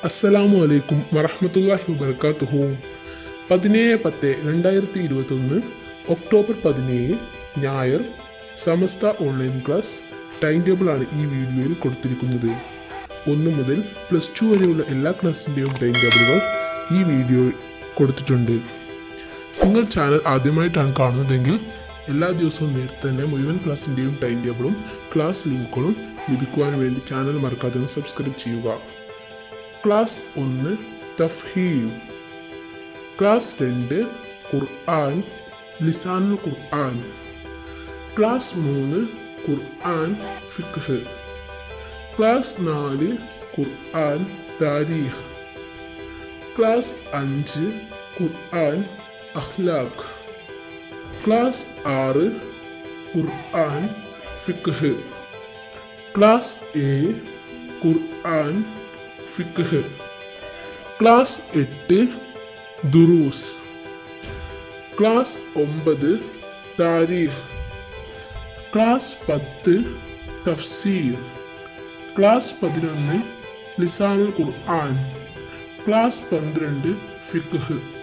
അസ്സലാമു അലൈക്കും വറഹ്മത്തുള്ളാഹി വബർക്കാത്തുഹു പതിനേഴ് പത്ത് രണ്ടായിരത്തി ഇരുപത്തൊന്ന് ഒക്ടോബർ പതിനേഴ് ഞായർ സമസ്ത ഓൺലൈൻ ക്ലാസ് ടൈം ടേബിളാണ് ഈ വീഡിയോയിൽ കൊടുത്തിരിക്കുന്നത് ഒന്ന് മുതൽ പ്ലസ് ടു വരെയുള്ള എല്ലാ ക്ലാസ്സിൻ്റെയും ടൈം ടേബിളുകൾ ഈ വീഡിയോയിൽ കൊടുത്തിട്ടുണ്ട് നിങ്ങൾ ചാനൽ ആദ്യമായിട്ടാണ് കാണുന്നതെങ്കിൽ എല്ലാ ദിവസവും നേരത്തെ തന്നെ മുഴുവൻ ക്ലാസ്സിൻ്റെയും ടൈം ടേബിളും ക്ലാസ് ലിങ്കുകളും ലഭിക്കുവാൻ വേണ്ടി ചാനൽ മറക്കാതെ ഒന്ന് സബ്സ്ക്രൈബ് ചെയ്യുക ക്ലാസ് ഒന്ന് തഫ്ഹീം ക്ലാസ് രണ്ട് ഖുർആൻ ലിസാനുൽ ഖുർആൻ ക്ലാസ് മൂന്ന് ഖുർആൻ ഫിഖ് ക്ലാസ് നാല് ഖുർആൻ താരീഖ് ക്ലാസ് അഞ്ച് ഖുർആൻ അഖ്ലാഖ് ക്ലാസ് ആറ് ഖുർആൻ ഫിഖ് ക്ലാസ് ഏഴ് ഖുർആൻ ഫിഖ് ക്ലാസ് എട്ട് ദുറൂസ് ക്ലാസ് ഒമ്പത് താരീഖ് ക്ലാസ് പത്ത് തഫ്സീർ ക്ലാസ് പതിനൊന്ന് ലിസാനുൽ ഖുർആൻ ക്ലാസ് പന്ത്രണ്ട് ഫിഖ്